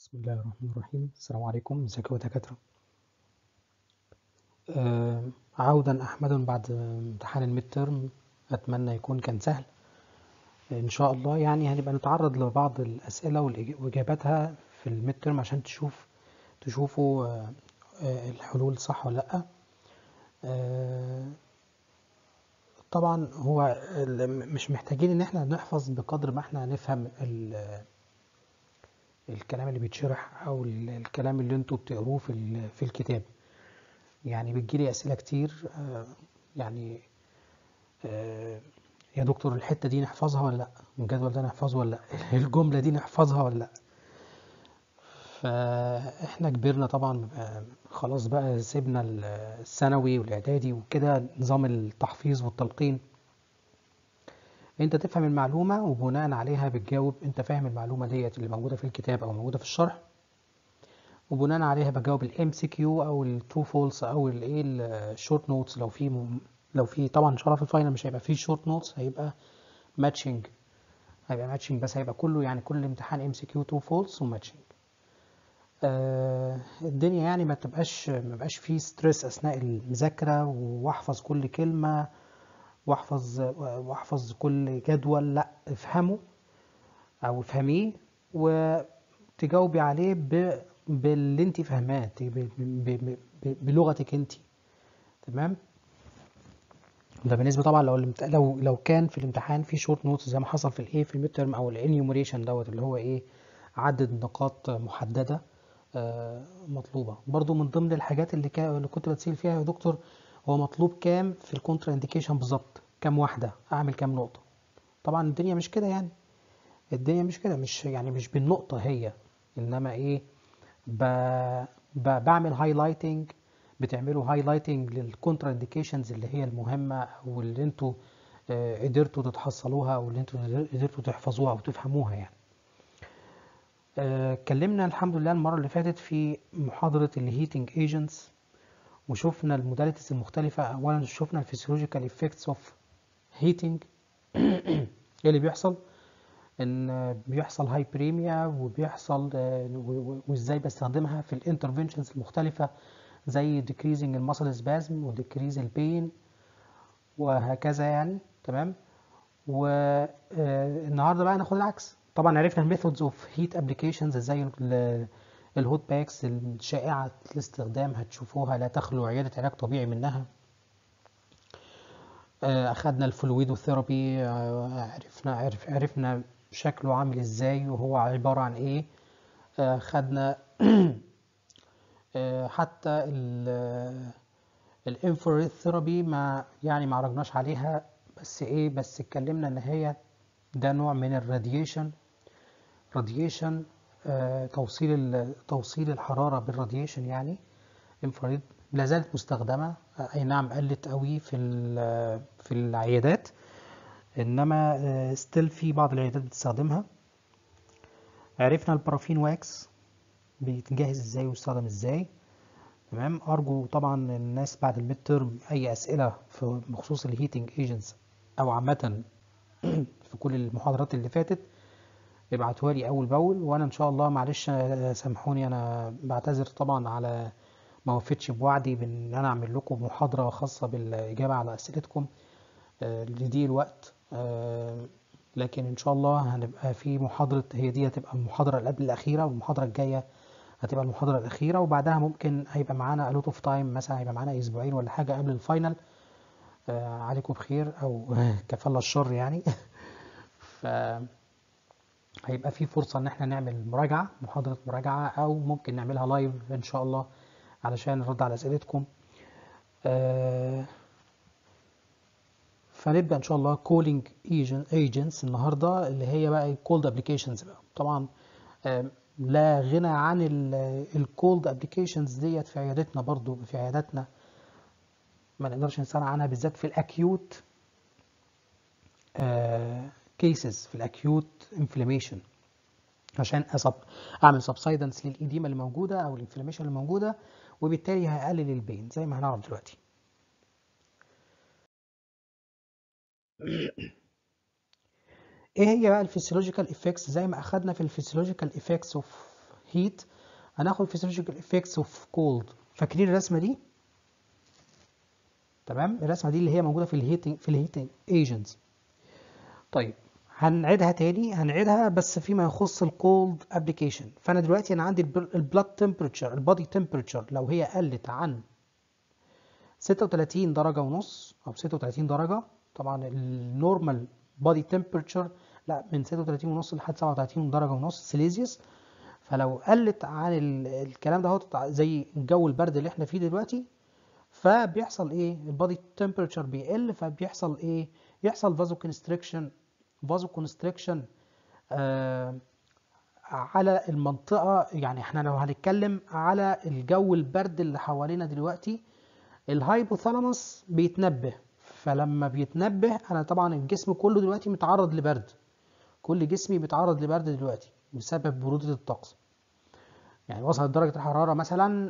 بسم الله الرحمن الرحيم السلام عليكم ازيكم يا دكاترة آه عودا أحمدا بعد امتحان الميد ترم أتمنى يكون كان سهل إن شاء الله يعني هنبقى نتعرض لبعض الأسئلة والإج- وإجاباتها في الميد ترم عشان تشوف تشوفوا آه آه الحلول صح ولا لأ آه طبعا هو ال- مش محتاجين إن احنا نحفظ بقدر ما احنا نفهم ال- الكلام اللي بيتشرح او ال- الكلام اللي انتوا بتقروه في ال- في الكتاب يعني بتجيلي اسئله كتير آه، يعني آه، يا دكتور الحته دي نحفظها ولا لا الجدول ده نحفظه ولا لا الجمله دي نحفظها ولا لا فاحنا كبرنا طبعا آه، خلاص بقى سيبنا ال- الثانوي والاعدادي وكده نظام التحفيظ والتلقين انت تفهم المعلومه وبناء عليها بتجاوب انت فاهم المعلومه ديت اللي موجوده في الكتاب او موجوده في الشرح وبناء عليها بجاوب الام سي كيو او الترو فولس او الايه الشورت نوتس لو في م- لو في طبعا ان شاء الله في الفاينل مش هيبقى فيه شورت نوتس هيبقى ماتشنج هيبقى ماتشنج بس هيبقى كله يعني كل امتحان ام سي كيو ترو فولس وماتشنج آه الدنيا يعني ما تبقاش ما بقاش فيه ستريس اثناء المذاكره واحفظ كل كلمه واحفظ واحفظ كل جدول لا افهمه او افهميه وتجاوبي عليه ب... باللي انت فاهماه ت- ب... ب... ب... بلغتك انت تمام ده بالنسبه طبعا لو الامت... لو لو كان في الامتحان في شورت نوتس زي ما حصل في الايه في الميد ترم او الانيومريشن دوت اللي هو ايه عدد نقاط محدده آه، مطلوبه برضو من ضمن الحاجات اللي, كا... اللي كنت بتسأل فيها يا دكتور هو مطلوب كام في الكونترا انديكيشن بالظبط كام واحده اعمل كام نقطه طبعا الدنيا مش كده يعني الدنيا مش كده مش يعني مش بالنقطة هي انما ايه ب... ب... بعمل هايلايتنج بتعملوا هايلايتنج للكونترا انديكيشنز اللي هي المهمة او اللي انتوا آه، قدرتوا تتحصلوها او اللي انتوا قدرتوا تحفظوها او تفهموها يعني آه، اتكلمنا الحمد لله المرة اللي فاتت في محاضرة الهيتنج ايجنتس وشفنا الموداليتيز المختلفة اولا شفنا الفسيولوجيكال افكتس اوف هيتنج ايه اللي بيحصل ان بيحصل هايبريميا وبيحصل آه، و- و- وازاي بستخدمها في الانترفنشنز المختلفه زي decreasing المسل سبازم وديكريز البين وهكذا يعني تمام والنهارده بقى ناخد العكس طبعا عرفنا الميثودز اوف هيت ابلكيشنز زي ال- الهوت باكس الشائعه الاستخدام هتشوفوها لا تخلو عياده علاج طبيعي منها آه، اخدنا الفلويدوثيرابي آه، عرفنا عرف عرفنا شكله عامل ازاي وهو عبارة عن ايه آه، خدنا آه، حتى الانفراريد ثيرابي ما يعني ما عرجناش عليها بس ايه بس اتكلمنا ان هي ده نوع من الراديشن راديشن توصيل ال- توصيل الحرارة بالراديشن يعني انفراريد لا زالت مستخدمة آه، اي نعم قلت قوي في ال- في العيادات انما ستيل في بعض العيادات بتستخدمها عرفنا البارافين واكس بيتجهز ازاي ويستخدم ازاي تمام ارجو طبعا الناس بعد الميد ترم اي اسئله في بخصوص الهيتنج ايجنتس او عامه في كل المحاضرات اللي فاتت ابعتوها لي اول باول وانا ان شاء الله معلش آه، سامحوني انا بعتذر طبعا على ما وفيتش بوعدي بان انا اعمل لكم محاضره خاصه بالاجابه على اسئلتكم آه، لضيق الوقت آه، لكن ان شاء الله هنبقى في محاضرة هي دي هتبقى المحاضرة اللي قبل الأخيرة والمحاضرة الجاية هتبقى المحاضرة الأخيرة وبعدها ممكن هيبقى معانا ألوت اوف تايم مثلا هيبقى معانا أسبوعين ولا حاجة قبل الفاينل آه، عليكم بخير أو كفى الله الشر يعني فهيبقى في فرصة إن احنا نعمل مراجعة محاضرة مراجعة أو ممكن نعملها لايف إن شاء الله علشان نرد على أسئلتكم آه، فنبدأ إن شاء الله كولينج ايجنتس النهاردة اللي هي بقى الكولد ابلكيشنز بقى طبعا آم، لا غنى عن الكولد ابلكيشنز ديت في عيادتنا برضو في عياداتنا ما نقدرش نستغنى عنها بالذات في الاكيوت كيسز في الاكيوت انفلاميشن عشان أصب اعمل سبسايدنس للإديمة اللي موجودة او الانفلاميشن اللي موجودة وبالتالي هقلل البين زي ما هنعرف دلوقتي ايه هي بقى الفسيولوجيكال افكتس زي ما اخدنا في الفسيولوجيكال افكتس اوف heat هناخد physiological effects of cold فاكرين الرسمه دي تمام الرسمه دي اللي هي موجوده في الهيتنج في الهيتنج ايجنتس طيب هنعيدها تاني هنعيدها بس فيما يخص الكولد ابلكيشن فانا دلوقتي انا عندي البلاد تمبرتشر البادي تمبرتشر لو هي قلت عن 36 درجه ونص او 36 درجه طبعا النورمال بادي تمبرتشر لا من 36 ونص لحد 37 درجه ونص سيليزيوس فلو قلت عن الكلام ده زي الجو البرد اللي احنا فيه دلوقتي فبيحصل ايه البادي تمبرتشر بيقل فبيحصل ايه يحصل فازو كونستريكشن فازو كونستريكشن آه على المنطقه يعني احنا لو هنتكلم على الجو البرد اللي حوالينا دلوقتي الهايبوثالاموس بيتنبه فلما بيتنبه انا طبعا الجسم كله دلوقتي متعرض لبرد كل جسمي بيتعرض لبرد دلوقتي بسبب برودة الطقس يعني وصلت درجة الحرارة مثلا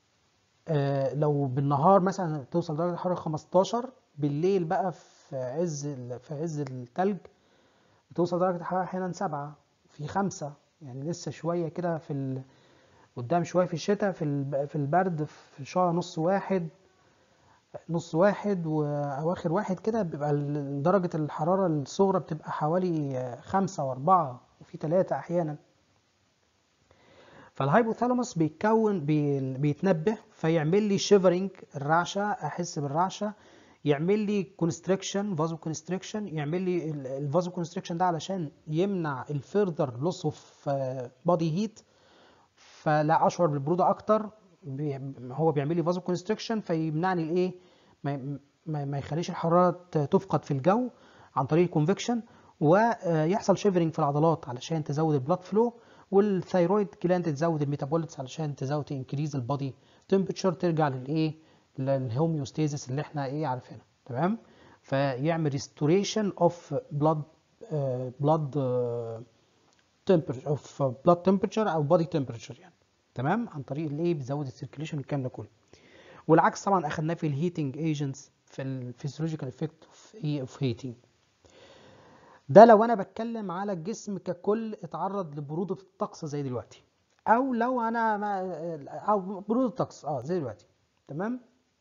آه لو بالنهار مثلا توصل درجة الحرارة 15 بالليل بقى في عز في عز التلج بتوصل درجة الحرارة أحيانا سبعة في خمسة يعني لسه شوية كده في ال... قدام شوية في الشتاء في ال... في البرد في شهر نص واحد نص واحد وأواخر واحد كده بيبقى درجة الحرارة الصغرى بتبقى حوالي خمسة وأربعة وفي ثلاثة أحيانا فالهايبوثالاموس بيتكون بي... بيتنبه فيعمل لي شيفرنج الرعشة أحس بالرعشة يعمل لي كونستريكشن فازو كونستريكشن يعمل لي الفازو كونستريكشن ده علشان يمنع الفيرذر لوس اوف بادي هيت فلا اشعر بالبروده اكتر بي هو بيعمل لي فازو كونستريكشن فيمنعني الايه ما, ما, ما يخليش الحراره تفقد في الجو عن طريق الكونفكشن ويحصل شيفرنج في العضلات علشان تزود البلاد فلو والثايرويد جلاند تزود الميتابوليتس علشان تزود انكريز البادي تمبرتشر ترجع للايه للهوميوستاسيس اللي احنا ايه عارفينها تمام فيعمل ريستوريشن اوف بلاد بلاد تمبرتشر اوف بلاد تمبرتشر او بادي تمبرتشر يعني تمام عن طريق الايه بيزود السيركيليشن والكلام ده كله والعكس طبعا اخدناه في الهيتنج ايجنتس في الفيزيولوجيكال افكت اوف ايه اوف هيتنج ده لو انا بتكلم على الجسم ككل اتعرض لبروده الطقس زي دلوقتي او لو انا ما او بروده الطقس اه زي دلوقتي تمام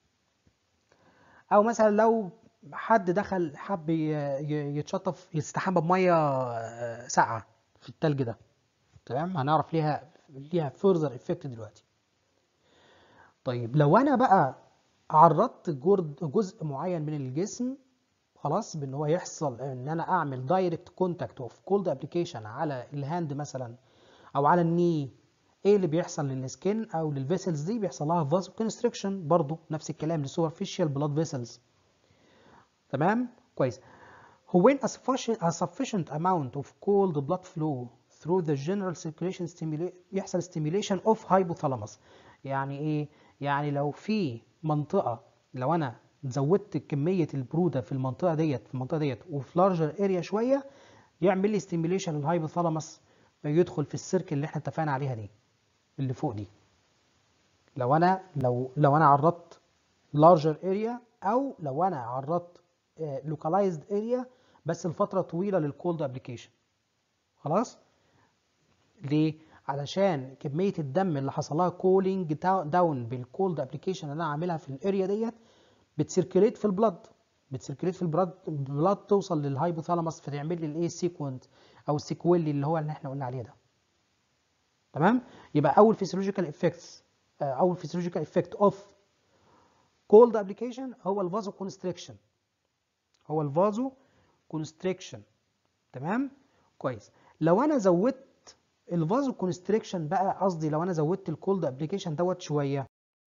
او مثلا لو حد دخل حب يتشطف يستحمى بميه ساقعه في التلج ده تمام هنعرف ليها ليها فurther افكت دلوقتي طيب لو انا بقى عرضت جزء معين من الجسم خلاص بان هو يحصل ان انا اعمل دايركت كونتاكت اوف كولد ابلكيشن على الهاند مثلا او على الني ايه اللي بيحصل للسكين او للفيسلز دي بيحصل لها فازو كونستريكشن برضو نفس الكلام لسوبرفيشال بلاد فيسلز تمام كويس هو when a sufficient, a sufficient amount of cold blood flow through the general circulation stimulate يحصل stimulation of hypothalamus يعني ايه يعني لو في منطقة لو انا زودت كمية البرودة في المنطقة ديت في المنطقة ديت وفي لارجر اريا شوية يعمل لي stimulation للهايبوثالاموس يدخل في السيركل اللي احنا اتفقنا عليها دي اللي فوق دي لو انا لو لو انا عرضت larger area او لو انا عرضت localized area بس لفتره طويله للكولد ابلكيشن خلاص ليه علشان كميه الدم اللي حصل لها كولينج داون بالكولد ابلكيشن اللي انا عاملها في الاريا ديت بتسيركليت في البلد بتسيركليت في البلد البلد توصل للهايبوثالاموس فتعمل لي الايه سيكوينت او السيكويلي اللي هو اللي احنا قلنا عليه ده تمام يبقى اول فيسيولوجيكال افكتس اول فيسيولوجيكال افكت اوف كولد ابلكيشن هو الفازو كونستريكشن هو الفازو كونستريكشن تمام كويس لو انا زودت الفازو كونستريكشن بقى قصدي لو انا زودت الكولد ابلكيشن دوت شويه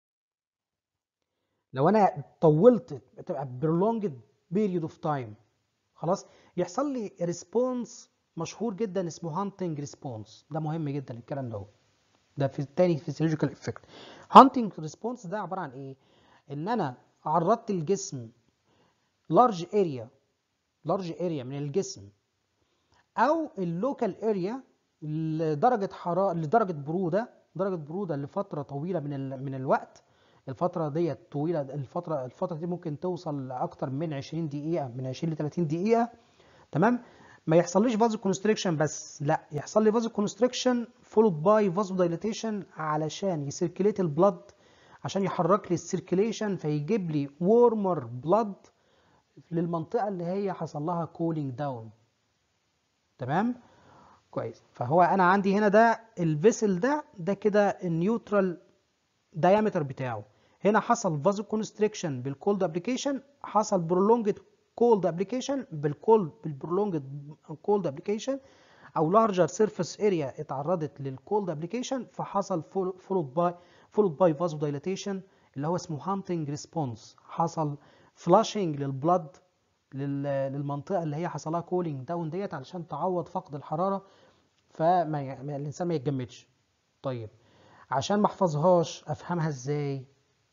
لو انا طولت تبقى prolonged period of time خلاص يحصل لي ريسبونس مشهور جدا اسمه هانتنج ريسبونس ده مهم جدا الكلام ده ده في التاني فيسيولوجيكال افكت هانتنج ريسبونس ده عباره عن ايه ان انا عرضت الجسم لارج اريا لارج اريا من الجسم او اللوكال اريا لدرجه حراره لدرجه بروده درجه بروده لفتره طويله من ال... من الوقت الفتره ديت طويله الفتره الفتره دي ممكن توصل لاكتر من 20 دقيقه من 20 ل 30 دقيقه تمام ما يحصليش فازو كونستريكشن بس لا يحصل لي فازو كونستريكشن followed by vasodilation علشان يسيركليت البلد عشان يحرك لي السيركليشن فيجيب لي warmer blood للمنطقة اللي هي حصل لها cooling down تمام كويس فهو انا عندي هنا ده الفيسل ده ده كده النيوترال diameter بتاعه هنا حصل فازو كونستريكشن بالكولد ابلكيشن حصل برولونجد كولد ابلكيشن بالكولد بالبرولونجد كولد ابلكيشن او لارجر سيرفيس اريا اتعرضت للكولد ابلكيشن فحصل فولود باي فولود باي فازو دايليتيشن اللي هو اسمه هانتنج ريسبونس حصل فلاشنج للبلد للمنطقه اللي هي حصلها كولينج داون ديت علشان تعوض فقد الحراره فما ي... الانسان ما يتجمدش طيب عشان ما احفظهاش افهمها ازاي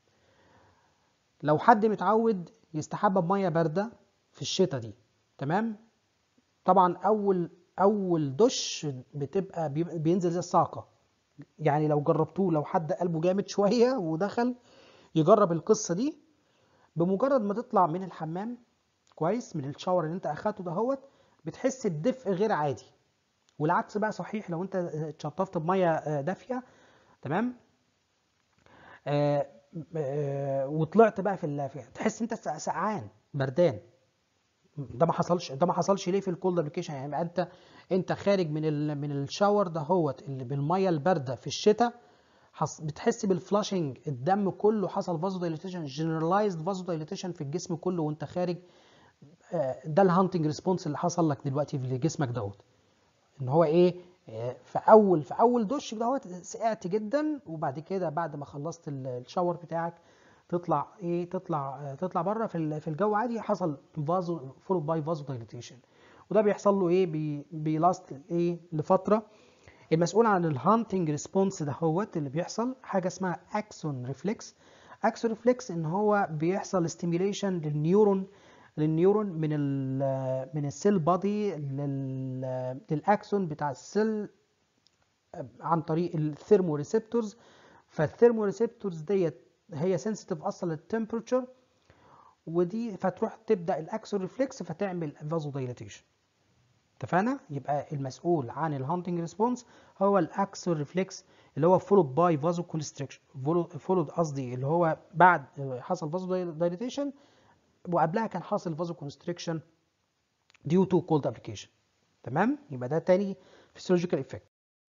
لو حد متعود يستحمى بميه بارده في الشتاء دي تمام طبعا اول اول دش بتبقى بينزل زي الصاعقه يعني لو جربتوه لو حد قلبه جامد شويه ودخل يجرب القصه دي بمجرد ما تطلع من الحمام كويس من الشاور اللي انت اخدته دهوت بتحس بدفء غير عادي والعكس بقى صحيح لو انت اتشطفت بميه دافيه تمام آه آه وطلعت بقى في تحس انت سقعان بردان ده ما حصلش ده ما حصلش ليه في الكولد ابلكيشن يعني انت انت خارج من ال من الشاور دهوت اللي بالميه البارده في الشتاء بتحس بالفلاشنج الدم كله حصل فازو دايليتيشن جنرالايزد فازو دايليتيشن في الجسم كله وانت خارج ده الهانتنج ريسبونس اللي حصل لك دلوقتي في جسمك دوت ان هو ايه في اول في اول دش دوت سقعت جدا وبعد كده بعد ما خلصت الشاور بتاعك تطلع ايه تطلع تطلع بره في في الجو عادي حصل فازو فولو باي فازو دايليتيشن وده بيحصل له ايه بي بيلاست ايه لفتره المسؤول عن الهانتنج ريسبونس دهوت اللي بيحصل حاجه اسمها اكسون ريفلكس اكسون ريفلكس ان هو بيحصل ستيميوليشن للنيورون للنيورون من ال من السيل بادي للاكسون بتاع السيل عن طريق الثيرمو ريسبتورز فالثيرمو ريسبتورز ديت هي سنسيتيف اصلا للتمبرتشر ودي فتروح تبدا الاكسون ريفلكس فتعمل فازو دايليتيشن اتفقنا يبقى المسؤول عن الهانتنج ريسبونس هو الاكسون ريفلكس اللي هو فولود باي فازو كونستريكشن فولود قصدي اللي هو بعد حصل فازو دايليتيشن وقبلها كان حاصل فازو كونستريكشن ديو تو كولد ابلكيشن تمام يبقى ده تاني فيسيولوجيكال افكت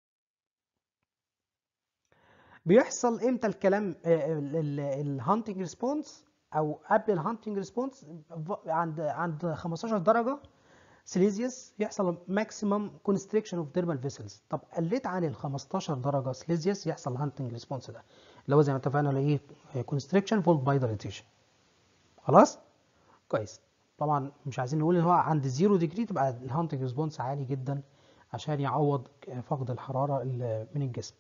بيحصل امتى الكلام الهانتنج ريسبونس او قبل الهانتنج ريسبونس عند عند 15 درجه سيليزيوس يحصل ماكسيمم كونستريكشن اوف ديرمال فيسلز طب قلت عن ال 15 درجه سيليزيوس يحصل هانتنج ريسبونس ده اللي هو زي ما اتفقنا اللي ايه كونستريكشن فولد باي دايليتيشن خلاص كويس طبعا مش عايزين نقول ان هو عند زيرو ديجري تبقى الهانتنج ريسبونس عالي جدا عشان يعوض فقد الحراره من الجسم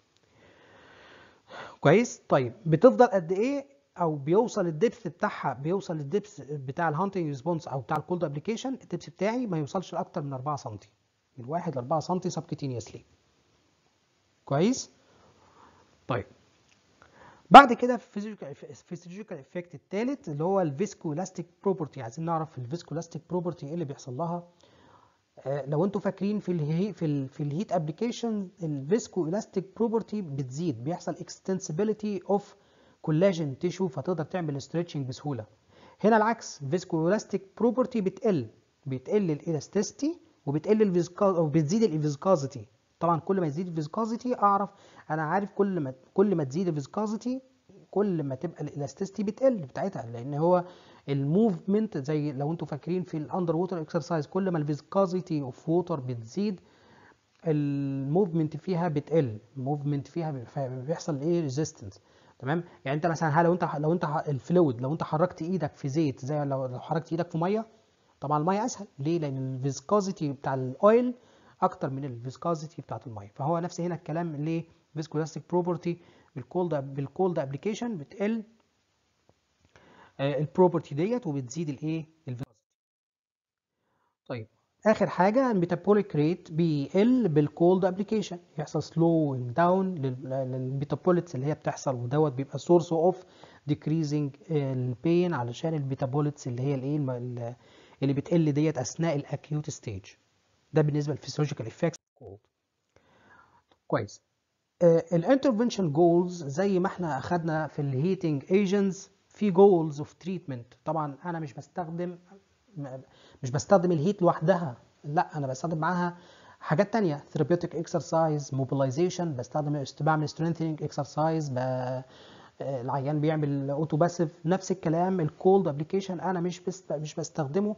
كويس طيب بتفضل قد ايه او بيوصل الدبث بتاعها بيوصل الدبث بتاع الهانتنج ريسبونس او بتاع الكولد ابلكيشن الدبث بتاعي ما يوصلش لاكتر من 4 سم من 1 ل 4 سم سبكتينيوسلي كويس طيب بعد كده الفيزيولوجيكال افكت الثالث اللي هو الفيسكولاستيك بروبرتي عايزين نعرف الفيسكولاستيك بروبرتي ايه اللي بيحصل لها آه لو انتوا فاكرين في الهي في ال في الهيت ابلكيشن الفيسكولاستيك بروبرتي بتزيد بيحصل اكستنسبيليتي اوف كولاجين تيشو فتقدر تعمل ستريتشنج بسهوله هنا العكس فيسكولاستيك بروبرتي بتقل بتقل الالاستيستي وبتقل الفيسكاز او بتزيد الفيسكازيتي طبعا كل ما يزيد الفيسكازيتي اعرف انا عارف كل ما كل ما تزيد الفيسكازيتي كل ما تبقى الالاستيستي بتقل بتاعتها لان هو الموفمنت زي لو انتوا فاكرين في الاندر ووتر اكسرسايز كل ما الفيسكازيتي اوف ووتر بتزيد الموفمنت فيها بتقل الموفمنت فيها بيحصل ايه ريزيستنس تمام يعني انت مثلا لو انت لو انت الفلويد لو انت حركت ايدك في زيت زي لو لو حركت ايدك في ميه طبعا الميه اسهل ليه لان الفيسكازيتي بتاع الاويل اكتر من الفيسكازيتي بتاعت الميه فهو نفس هنا الكلام ليه فيسكولاستيك بروبرتي بالكولد بالكولد ابلكيشن بتقل البروبرتي ديت وبتزيد الايه الفيسكازيتي طيب اخر حاجه الميتابوليك ريت بيقل بالكولد ابلكيشن يحصل سلوينج داون للميتابوليتس اللي هي بتحصل ودوت بيبقى سورس اوف ديكريزنج البين علشان الميتابوليتس اللي هي الايه اللي بتقل ديت اثناء الاكيوت ستيج ده بالنسبه للفيسيولوجيكال افكتس كولد كويس الانترفنشن جولز زي ما احنا اخدنا في الهيتنج ايجنتس في جولز اوف تريتمنت طبعا انا مش بستخدم م- مش بستخدم الهيت لوحدها لا انا بستخدم معاها حاجات تانية ثيرابيوتيك اكسرسايز موبيلايزيشن بستخدم بعمل سترينثينج اكسرسايز العيان بيعمل اوتو باسيف نفس الكلام الكولد ابلكيشن انا مش بست مش بستخدمه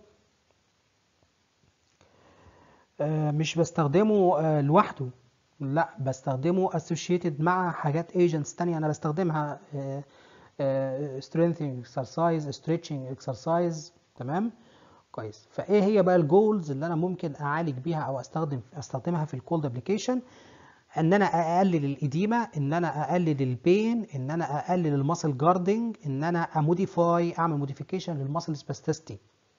آه، مش بستخدمه آه، لوحده لا بستخدمه associated مع حاجات agents تانية انا بستخدمها آه، آه، strengthening exercise stretching exercise تمام كويس فايه هي بقى الجولز اللي انا ممكن اعالج بيها او استخدم استخدمها في الكولد ابلكيشن ان انا اقلل الاديمه ان انا اقلل البين ان انا اقلل الماسل جاردنج ان انا اموديفاي اعمل موديفيكيشن للماسل سباستيستي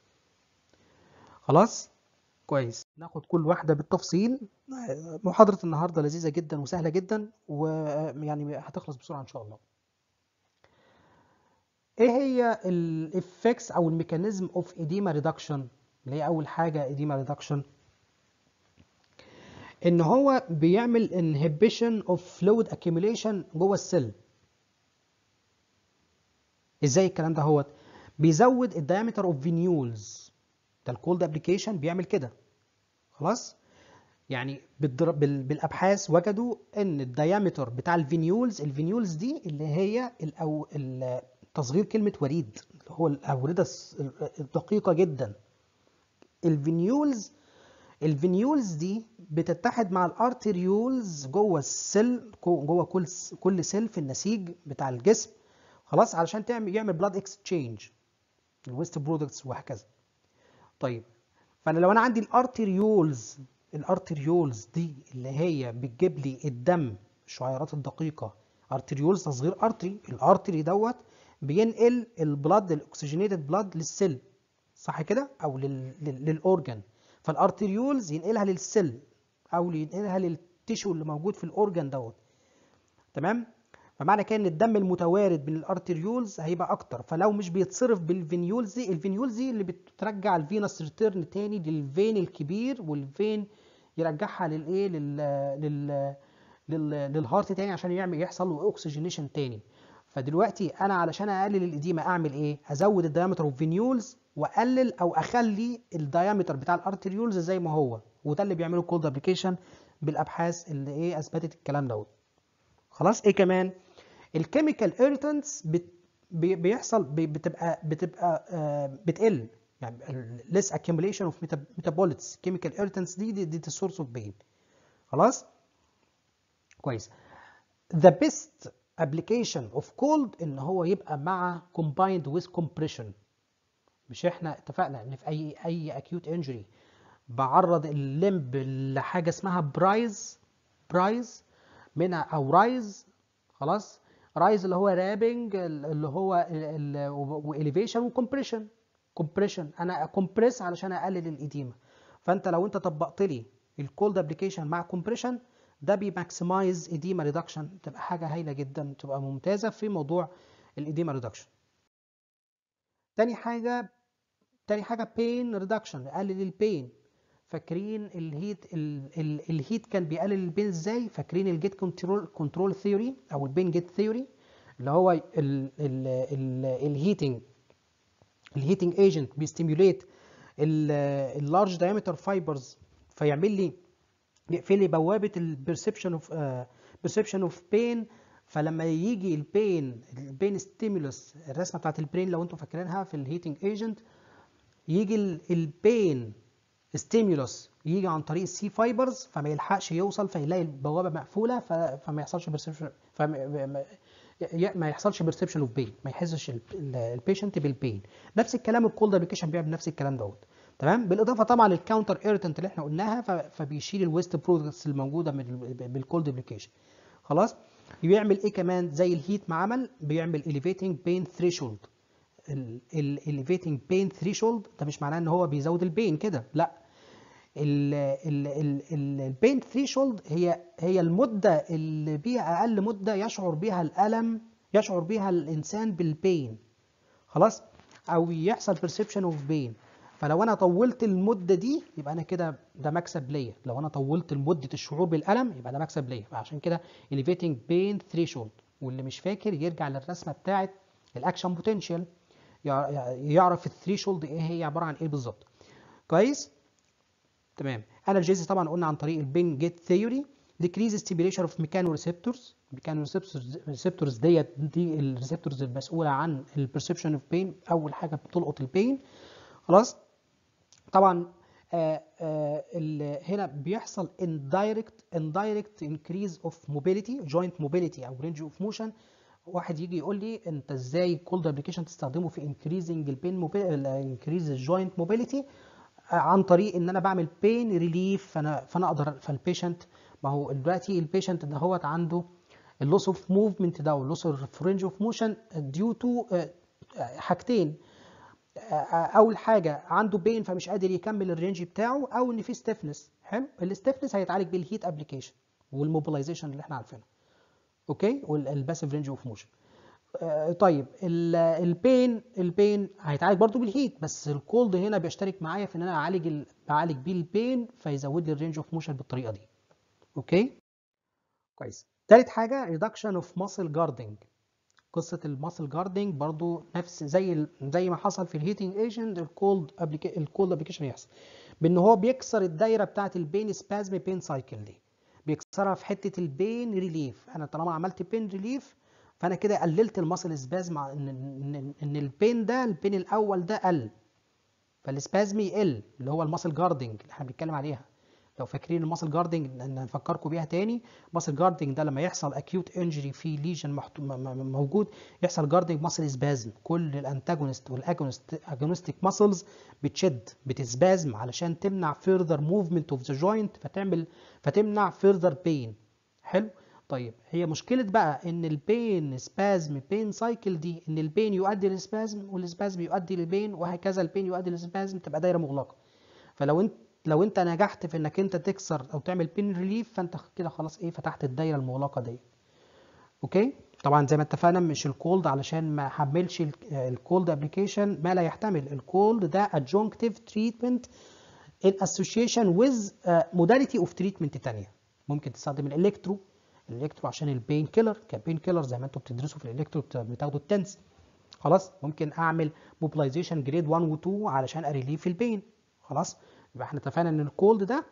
خلاص كويس ناخد كل واحده بالتفصيل محاضره النهارده لذيذه جدا وسهله جدا ويعني هتخلص بسرعه ان شاء الله ايه هي الافكتس او الميكانيزم اوف ايديما ريدكشن اللي هي اول حاجه ايديما ريدكشن ان هو بيعمل inhibition of fluid accumulation جوه السيل ازاي الكلام ده هو بيزود الدايمتر اوف فينيولز ده الكولد ابلكيشن بيعمل كده خلاص يعني بالدر... بال... بالابحاث وجدوا ان الدايمتر بتاع الفينيولز الفينيولز دي اللي هي الأو... ال... تصغير كلمه وريد اللي هو الاورده الس- الدقيقه جدا الفينيولز الفينيولز دي بتتحد مع الارتريولز جوه السيل جوه كل كل سيل في النسيج بتاع الجسم خلاص علشان تعمل يعمل بلاد اكسشينج الويست برودكتس وهكذا طيب فانا لو انا عندي الارتريولز الارتريولز دي اللي هي بتجيب لي الدم الشعيرات الدقيقه ارتريولز تصغير ارتري الارتري دوت بينقل البلاد الاكسجينيتد بلاد للسيل صح كده او لل... لل... للاورجن فالارتريولز ينقلها للسيل او ينقلها للتيشو اللي موجود في الاورجن دوت تمام فمعنى كده ان الدم المتوارد من الارتريولز هيبقى اكتر فلو مش بيتصرف بالفينيولز دي الفينيولز دي اللي بترجع الفينس ريتيرن تاني للفين الكبير والفين يرجعها للايه لل لل لل للهارت تاني عشان يعمل يحصل له اوكسجينيشن تاني فدلوقتي انا علشان اقلل الاديمه اعمل ايه ازود الدايمتر اوف فينيولز واقلل او اخلي الدايمتر بتاع الارتريولز زي ما هو وده اللي بيعمله كولد ابلكيشن بالابحاث اللي ايه اثبتت الكلام دوت خلاص ايه كمان الكيميكال ايرتنس بيحصل بي- بتبقى بتبقى آه، بتقل يعني less accumulation of meta- metabolites chemical irritants دي دي, دي السورس اوف بين خلاص كويس the best application of cold ان هو يبقى مع combined with compression مش احنا اتفقنا ان في اي اي acute injury بعرض الليمب لحاجه اسمها برايز برايز منها او رايز خلاص رايز اللي هو رابنج اللي هو واليفيشن وكمبريشن كومبريشن انا كومبريس علشان اقلل الاديمه فانت لو انت طبقت لي الكولد ابلكيشن مع كومبريشن ده بيماكسمايز ايديما ريدكشن تبقى حاجه هايله جدا تبقى ممتازه في موضوع الايديما ريدكشن تاني حاجه تاني حاجه بين ريدكشن نقلل البين فاكرين الهيت ال ال الهيت كان بيقلل البين ازاي فاكرين الجيت كنترول كنترول ثيوري او البين جيت ثيوري اللي هو ال ال ال الهيتنج الهيتنج ايجنت بيستيموليت اللارج دايمتر فايبرز فيعمل لي يقفل لي بوابه البرسبشن اوف بيرسبشن اوف بين فلما يجي البين البين ستيمولس الرسمه بتاعت البرين لو انتم فاكرينها في الهيتنج ايجنت يجي البين ستيمولس يجي عن طريق السي فايبرز فما يلحقش يوصل فيلاقي البوابه مقفوله ف- فما يحصلش برسبشن فما ي- ما يحصلش برسبشن اوف بين ما يحسش البيشنت بالبين نفس الكلام الكولد ابلكيشن بيعمل نفس الكلام دوت تمام بالاضافه طبعا للكاونتر ايرتنت اللي احنا قلناها ف- فبيشيل الويست برودكتس الموجوده من ال- بالكولد ابلكيشن خلاص بيعمل ايه كمان زي الهيت ما عمل بيعمل elevating pain threshold الاليفيتنج بين ثريشولد ده مش معناه ان هو بيزود البين كده لا البين ثريشولد هي هي المده اللي بيها اقل مده يشعر بيها الالم يشعر بيها الانسان بالبين خلاص او يحصل perception اوف بين فلو انا طولت المده دي يبقى انا كده ده مكسب ليا لو انا طولت مده الشعور بالالم يبقى ده مكسب ليا فعشان كده elevating pain threshold واللي مش فاكر يرجع للرسمه بتاعه الاكشن بوتنشال يعرف الثريشولد ايه هي عباره عن ايه بالظبط كويس تمام انالجيزي طبعا قلنا عن طريق البين جيت ثيوري decrease stimulation of mechanoreceptors mechanoreceptors ديت دي الريسبتورز المسؤوله عن البرسبشن اوف بين اول حاجه بتلقط البين خلاص طبعا آه آه هنا بيحصل indirect indirect increase of mobility joint mobility او range of motion واحد يجي يقول لي انت ازاي كولد ابلكيشن تستخدمه في increasing البين increase الجوينت موبيليتي عن طريق ان انا بعمل بين ريليف فانا فانا اقدر فالبيشنت ما هو دلوقتي البيشنت ده هو عنده اللوس اوف موفمنت ده واللوس اوف رينج اوف موشن ديو تو حاجتين اول حاجه عنده بين فمش قادر يكمل الرينج بتاعه او ان في ستيفنس حلو الستيفنس هيتعالج بالهيت ابلكيشن والموبيلايزيشن اللي احنا عارفينه اوكي والباسيف رينج اوف موشن طيب البين البين هيتعالج برضو بالهيت بس الكولد هنا بيشترك معايا في ان انا اعالج بعالج بيه البين فيزود لي الرينج اوف موشن بالطريقه دي اوكي كويس تالت حاجه ريدكشن اوف ماسل جاردنج قصه الماسل جاردنج برضو نفس زي زي ما حصل في الهيتنج ايجنت الكولد الكولد ابلكيشن يحصل بان هو بيكسر الدايره بتاعه البين سبازم بين سايكل دي بيكسرها في حته البين ريليف انا طالما عملت بين ريليف فانا كده قللت الماسل سبازم ان ان, إن البين ده البين الاول ده قل فالسبازم يقل اللي هو الماسل جاردنج اللي احنا بنتكلم عليها لو فاكرين الماسل جاردنج نفكركم بيها تاني الماسل جاردنج ده لما يحصل اكيوت انجري في ليجن موجود يحصل جاردنج ماسل سبازم كل الانتاجونست والاجونست اجونستيك ماسلز بتشد بتسبازم علشان تمنع فيرذر موفمنت اوف ذا جوينت فتعمل فتمنع فيرذر بين حلو طيب هي مشكله بقى ان البين سبازم بين سايكل دي ان البين يؤدي للسبازم والسبازم يؤدي للبين وهكذا البين يؤدي للسبازم تبقى دايره مغلقه فلو انت لو انت نجحت في انك انت تكسر او تعمل بين ريليف فانت كده خلاص ايه فتحت الدايره المغلقه دي اوكي طبعا زي ما اتفقنا مش الكولد علشان ما حملش الكولد ابلكيشن ما لا يحتمل الكولد ده adjunctive treatment in association with modality of treatment تانية ممكن تستخدم الالكترو الالكترو عشان البين كيلر كبين كيلر زي ما انتم بتدرسوا في الالكترو بتاخدوا التنس خلاص ممكن اعمل موبلايزيشن جريد 1 و 2 علشان اريليف البين خلاص يبقى احنا اتفقنا ان الكولد ده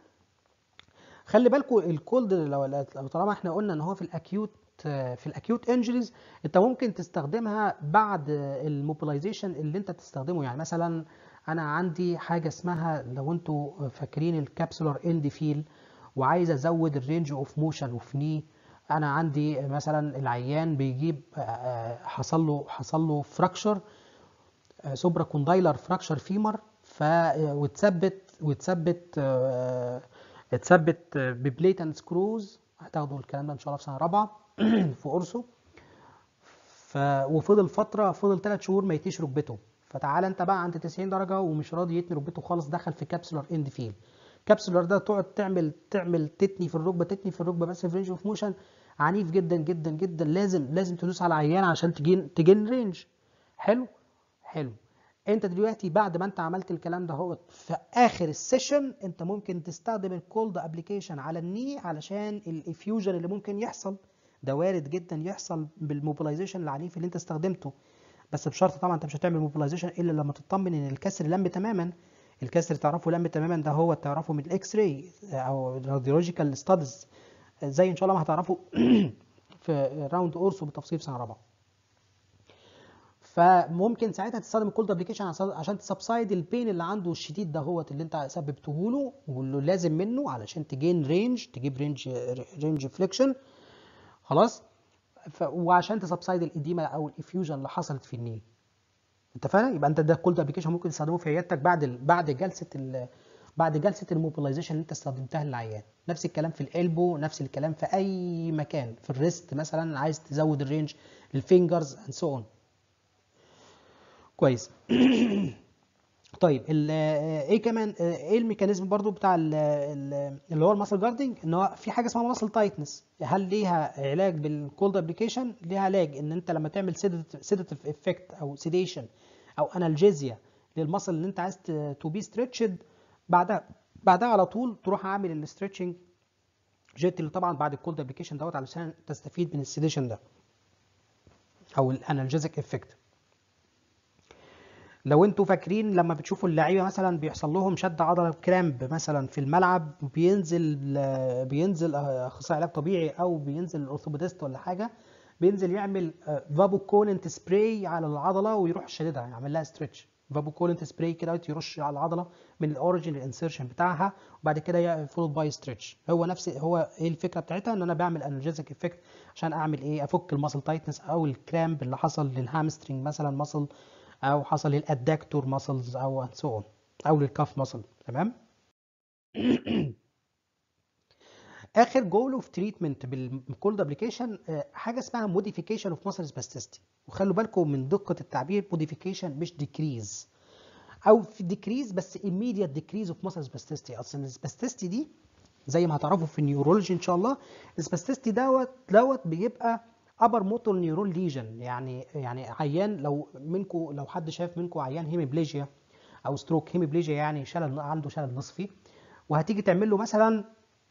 خلي بالكم الكولد لو لو طالما احنا قلنا ان هو في الاكيوت في الاكيوت انجريز انت ممكن تستخدمها بعد الموبلايزيشن اللي انت تستخدمه يعني مثلا انا عندي حاجه اسمها لو انتوا فاكرين الكابسولار اند فيل وعايز ازود الرينج اوف موشن اوف ني انا عندي مثلا العيان بيجيب حصل له حصل له فراكشر سوبرا كوندايلر فراكشر فيمر ف وتثبت وتثبت اتثبت ببليت اند سكروز هتاخدوا الكلام ده ان شاء الله في سنه رابعه في قرصه ف وفضل فتره فضل ثلاث شهور ما يتنيش ركبته فتعالى انت بقى عند 90 درجه ومش راضي يتني ركبته خالص دخل في كابسولار اند فيل كابسولار ده تقعد تعمل تعمل تتني في الركبه تتني في الركبه بس في رينج اوف موشن عنيف جدا جدا جدا لازم لازم تدوس على العيان عشان تجين تجين رينج حلو حلو انت دلوقتي بعد ما انت عملت الكلام ده هو في اخر السيشن انت ممكن تستخدم الكولد ابلكيشن على الني علشان الافيوجن اللي ممكن يحصل ده وارد جدا يحصل بالموبلايزيشن العنيف اللي انت استخدمته بس بشرط طبعا انت مش هتعمل موبلايزيشن الا لما تطمن ان الكسر لم تماما الكسر تعرفه لم تماما ده هو تعرفه من الاكس راي او راديولوجيكال ستاديز زي ان شاء الله ما هتعرفوا في راوند اورسو بالتفصيل في سنه رابعه فممكن ساعتها تستخدم الكولد ابلكيشن عشان تسبسايد البين اللي عنده الشديد دهوت اللي انت سببته له واللي لازم منه علشان تجين رينج تجيب رينج رينج فليكشن خلاص ف... وعشان تسبسايد الاديمه او الافيوجن اللي حصلت في الني اتفقنا يبقى انت ده الكولد ابلكيشن ممكن تستخدمه في عيادتك بعد ال... بعد جلسه ال... بعد جلسه الموبلايزيشن اللي انت استخدمتها للعيان نفس الكلام في الالبو نفس الكلام في اي مكان في الريست مثلا عايز تزود الرينج الفينجرز اند سو اون كويس طيب ايه كمان ايه الميكانيزم برضو بتاع ال ال اللي هو الماسل جاردنج ان هو في حاجه اسمها ماسل تايتنس هل ليها علاج بالكولد ابلكيشن ليها علاج ان انت لما تعمل سيداتيف افكت او سيديشن او انالجيزيا للمصل اللي انت عايز تو بي ستريتشد بعدها بعدها على طول تروح عامل الاسترتشنج جيت اللي طبعا بعد الكولد ابلكيشن دوت علشان تستفيد من السيديشن ده او الانالجيزك افكت لو انتوا فاكرين لما بتشوفوا اللعيبه مثلا بيحصل لهم شد عضله كرامب مثلا في الملعب وبينزل بينزل اخصائي علاج طبيعي او بينزل الاورثوبيدست ولا حاجه بينزل يعمل فابو كولنت سبراي على العضله ويروح شاددها يعمل لها ستريتش فابو كولنت سبراي كده يرش على العضله من الاوريجن الانسيرشن بتاعها وبعد كده فولد باي ستريتش هو نفس هو ايه الفكره بتاعتها ان انا بعمل انرجيزك افكت عشان اعمل ايه افك الماسل تايتنس او الكرامب اللي حصل للهامسترنج مثلا ماسل او حصل للادكتور ماسلز او سو اون او للكاف ماسل تمام اخر جول اوف تريتمنت بالكولد ابلكيشن حاجه اسمها موديفيكيشن اوف ماسل سباستيستي وخلوا بالكم من دقه التعبير موديفيكيشن مش ديكريز او في ديكريز بس immediate decrease of muscle spasticity اصل السباستيستي دي زي ما هتعرفوا في النيورولوجي ان شاء الله السباستيستي دوت دوت بيبقى ابر موتور نيورون ليجن يعني يعني عيان لو منكم لو حد شاف منكم عيان هيميبليجيا او ستروك هيميبليجيا يعني شلل عنده شلل نصفي وهتيجي تعمل له مثلا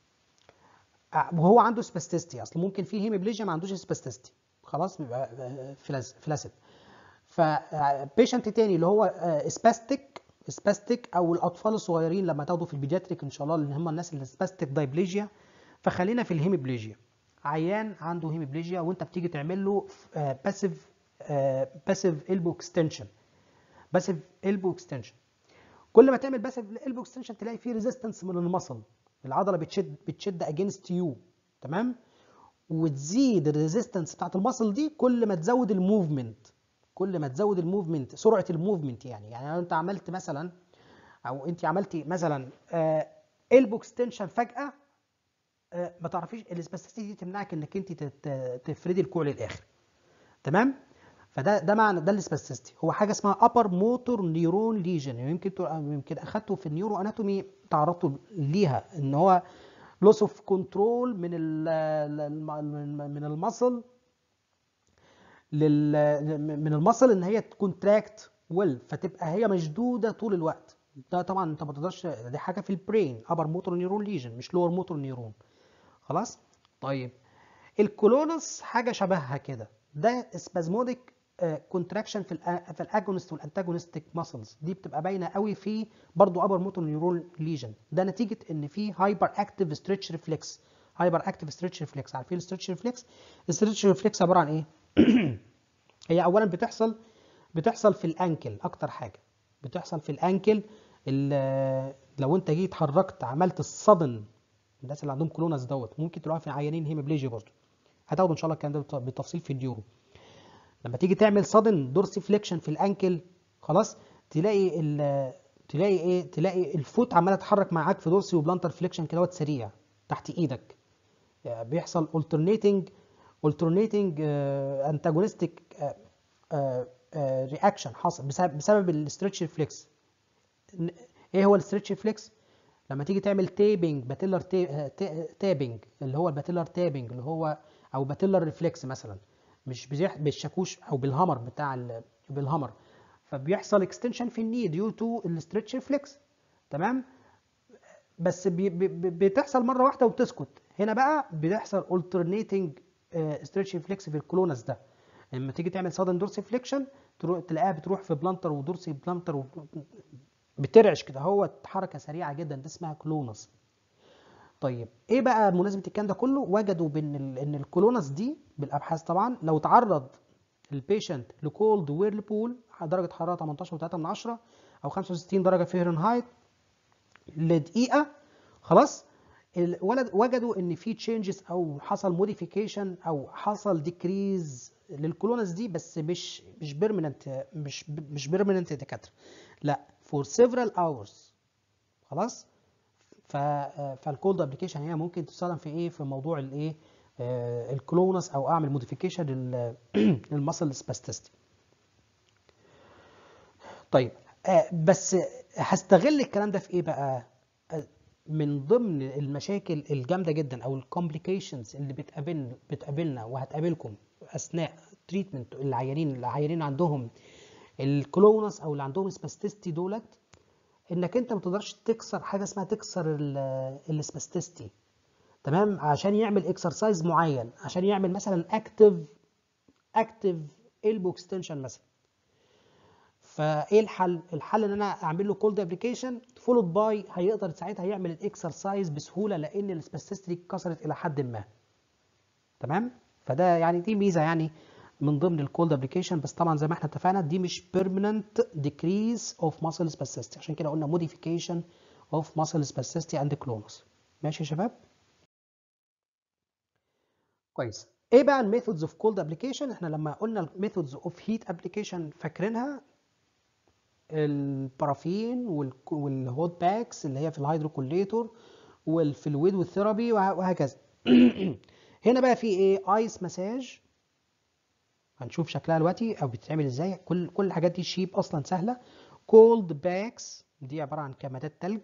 وهو عنده سباستيستي اصل ممكن في هيميبليجيا ما عندوش سباستيستي خلاص بيبقى فلاسد فبيشنت تاني اللي هو سباستيك سباستيك او الاطفال الصغيرين لما تاخدوا في البيدياتريك ان شاء الله اللي هم الناس اللي سباستيك دايبليجيا فخلينا في الهيميبليجيا عيان عنده هيميبليجيا وانت بتيجي تعمل له باسيف باسيف البو اكستنشن باسيف البو اكستنشن كل ما تعمل باسيف البو اكستنشن تلاقي فيه ريزيستنس من المصل العضله بتشد بتشد اجينست يو تمام وتزيد الريزيستنس بتاعت المصل دي كل ما تزود الموفمنت كل ما تزود الموفمنت سرعه الموفمنت يعني يعني لو انت عملت مثلا او انت عملتي مثلا البو اكستنشن فجاه ما تعرفيش السباستيستي دي تمنعك انك انت تفردي الكوع للاخر تمام فده ده معنى ده السباستيستي هو حاجه اسمها ابر موتور نيورون ليجن يمكن يمكن اخدته في النيورو اناتومي تعرضتوا ليها ان هو لوس اوف كنترول من ال من المصل لل من المصل ان هي كونتراكت ويل فتبقى هي مشدوده طول الوقت ده طبعا انت ما تقدرش دي حاجه في البرين ابر موتور نيورون ليجن مش لور موتور نيورون خلاص طيب الكولونس حاجه شبهها كده ده سبازموديك كونتراكشن في ال في الاجونست والانتاجونستيك ماسلز دي بتبقى باينه قوي في برضو ابر موتور نيورون ليجن ده نتيجه ان في هايبر اكتيف ستريتش ريفلكس هايبر اكتيف ستريتش ريفلكس عارفين الستريتش ريفلكس الستريتش ريفلكس عباره عن ايه هي اولا بتحصل بتحصل في الانكل اكتر حاجه بتحصل في الانكل لو انت جيت حركت عملت الصدن الناس اللي عندهم كولوناس دوت ممكن تلاقوها في عيانين هيموبليجيا برضه هتاخدوا ان شاء الله الكلام ده بالتفصيل في الديورو لما تيجي تعمل صدن دورسي فليكشن في الانكل خلاص تلاقي ال تلاقي ايه تلاقي الفوت عماله تتحرك معاك في دورسي وبلانتر فليكشن كده سريع تحت ايدك يعني بيحصل alternating alternating antagonistic رياكشن حاصل بسبب بسبب الاسترتش ريفلكس ايه هو الاسترتش ريفلكس لما تيجي تعمل تيبنج باتيلر تابنج اللي هو الباتيلر تابنج اللي هو او باتيلر ريفلكس مثلا مش بالشاكوش او بالهامر بتاع بالهامر فبيحصل اكستنشن في الني ديو تو الاسترتش ريفلكس تمام بس بي بي بتحصل مره واحده وبتسكت هنا بقى بيحصل alternating ستريتش ريفلكس في الكولونس ده لما تيجي تعمل سادن دورسي فليكشن تلاقيها بتروح في بلانتر ودورسي بلانتر و... بترعش كده هو حركه سريعه جدا دي اسمها كلونس طيب ايه بقى مناسبه الكلام ده كله وجدوا بان ال... ان الكولونس دي بالابحاث طبعا لو تعرض البيشنت لكولد ويرلبول درجه حراره 18.3 من 10 او 65 درجه فهرنهايت لدقيقه خلاص الولد وجدوا ان في تشينجز او حصل موديفيكيشن او حصل ديكريز للكولونس دي بس مش مش بيرمننت مش مش بيرمننت دكاتره لا فور سيفرال اورز خلاص ف فالكولد ابلكيشن هي ممكن تستخدم في ايه في موضوع الايه آه الكلونس او اعمل موديفيكيشن للمسل سباستيستي طيب آه بس هستغل الكلام ده في ايه بقى من ضمن المشاكل الجامده جدا او الكومبليكيشنز اللي بتقابلنا بتقابلنا وهتقابلكم اثناء تريتمنت العيانين العيانين عندهم الكلونس او اللي عندهم سباستيستي دولت انك انت ما تقدرش تكسر حاجه اسمها تكسر السباستيستي تمام عشان يعمل اكسرسايز معين عشان يعمل مثلا اكتف اكتف البو اكستنشن مثلا فايه الحل الحل ان انا اعمل له كولد ابلكيشن فولود باي هيقدر ساعتها يعمل الاكسرسايز بسهوله لان السباستيستي دي اتكسرت الى حد ما تمام فده يعني دي ميزه يعني من ضمن الكولد ابلكيشن بس طبعا زي ما احنا اتفقنا دي مش permanent decrease of muscle spasticity عشان كده قلنا modification of muscle spasticity and clonus ماشي يا شباب كويس ايه بقى الميثودز اوف كولد ابلكيشن احنا لما قلنا الميثودز اوف هيت ابلكيشن فاكرينها البارافين والهوت باكس اللي هي في الهيدروكوليتور والفلويد والثيرابي وهكذا هنا بقى في ايه ايس مساج هنشوف شكلها دلوقتي او بتتعمل ازاي كل كل الحاجات دي شيب اصلا سهله كولد باكس دي عباره عن كمادات ثلج